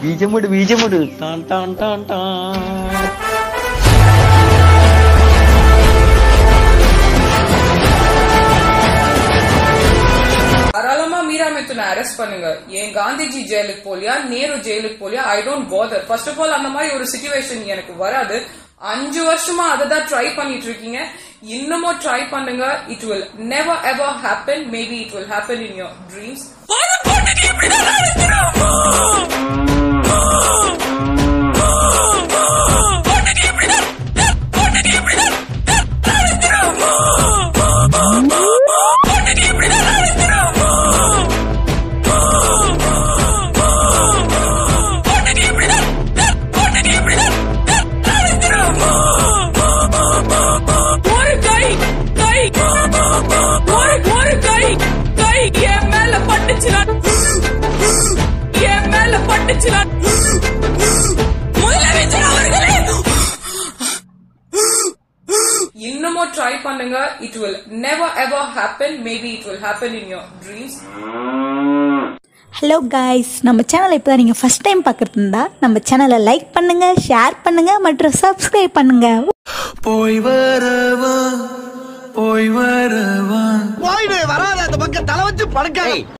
ബീജമുട് ബീജമുട് ടാൻ ടാൻ ടാൻ ടാൻ தாராளமா மீரா மித்துனை அரெஸ்ட் பண்ணுங்க ஏன் காந்திஜி ஜெயிலுக்கு போலியா நேரு ஜெயிலுக்கு போலியா I don't bother first of all அந்த மாதிரி ஒரு சுச்சுவேஷன் எனக்கு வராது அஞ்சு வருஷமா அதை தான் ட்ரை பண்ணிட்டு இருக்கீங்க இன்னமும் ட்ரை பண்ணுங்க it will never ever happen maybe it will happen in your dreams ஒரு கை கை ஒரு ஒரு கை கை என் மேல பட்டுச்சுனா என் மேல பட்டுச்சுனா முதலமைச்சர் அவர்களே இன்னமும் ட்ரை பண்ணுங்க it will never ever happen maybe it will happen in your dreams hello guys நம்ம சேனலை இப்போ தான் நீங்கள் ஃபஸ்ட் டைம் பார்க்குறது இருந்தா நம்ம சேனலை லைக் பண்ணுங்கள் ஷேர் பண்ணுங்கள் மற்றும் சப்ஸ்கிரைப் பண்ணுங்கள் போய் வரவா போய் வரவா போயிடு வராத அந்த பக்கம் தலை வச்சு படுக்க